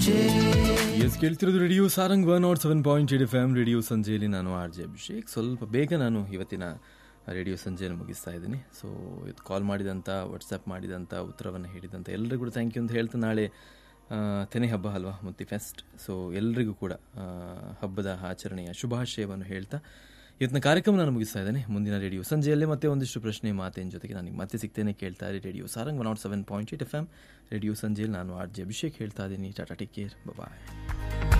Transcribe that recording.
ಸಂಜೆ ಎಸ್ ಕೇಳ್ತಿರೋದು radio Sarang one nought seven point eight F M radio ಸಂಜೆಯಲ್ಲಿ ನಾನು ಆರ್ ಜೆ ಅಭಿಷೇಕ್ ಸ್ವಲ್ಪ ಬೇಗ ನಾನು ಇವತ್ತಿನ ರೇಡಿಯೋ ಸಂಜೆಯನ್ನು ಮುಗಿಸ್ತಾ ಇದ್ದೀನಿ ಸೊ ಇದು ಕಾಲ್ ಮಾಡಿದಂಥ ವಾಟ್ಸಪ್ ಮಾಡಿದಂಥ ಉತ್ತರವನ್ನು ಹೇಳಿದಂಥ ಎಲ್ಲರಿಗೂ ಕೂಡ ಥ್ಯಾಂಕ್ ಯು ಅಂತ ಹೇಳ್ತಾ ನಾಳೆ ಆ, ತೆನೆ ಹಬ್ಬ ಅಲ್ವಾ ಮುತ್ತಿ ಫೆಸ್ಟ್ ಸೊ ಎಲ್ರಿಗೂ ಕೂಡ ಆ, ಹಬ್ಬದ ಆಚರಣೆಯ ಶುಭಾಶಯವನ್ನು ಹೇಳ್ತಾ ಇವತ್ತಿನ ಕಾರ್ಯಕ್ರಮ ನಾನು ಮುಗಿಸ್ತಾ ಇದ್ದೇನೆ ಮುಂದಿನ ರೇಡಿಯೋ ಸಂಜೆಯಲ್ಲೇ ಮತ್ತೆ ಒಂದಿಷ್ಟು ಪ್ರಶ್ನೆ ಮಾತಿನ ಜೊತೆಗೆ ನಾನು ಮತ್ತೆ ಸಿಗ್ತೇನೆ ಕೇಳ್ತಾ ಇರಿ radio Sarang one nought seven point eight F M radio ಸಂಜೆಯಲ್ಲಿ ನಾನು ಆರ್ ಜೆ ಅಭಿಷೇಕ್ ಹೇಳ್ತಾ ಇದ್ದೀನಿ ಟಾಟಾ ಟೇಕ್ ಕೇರ್ ಬಾಯ್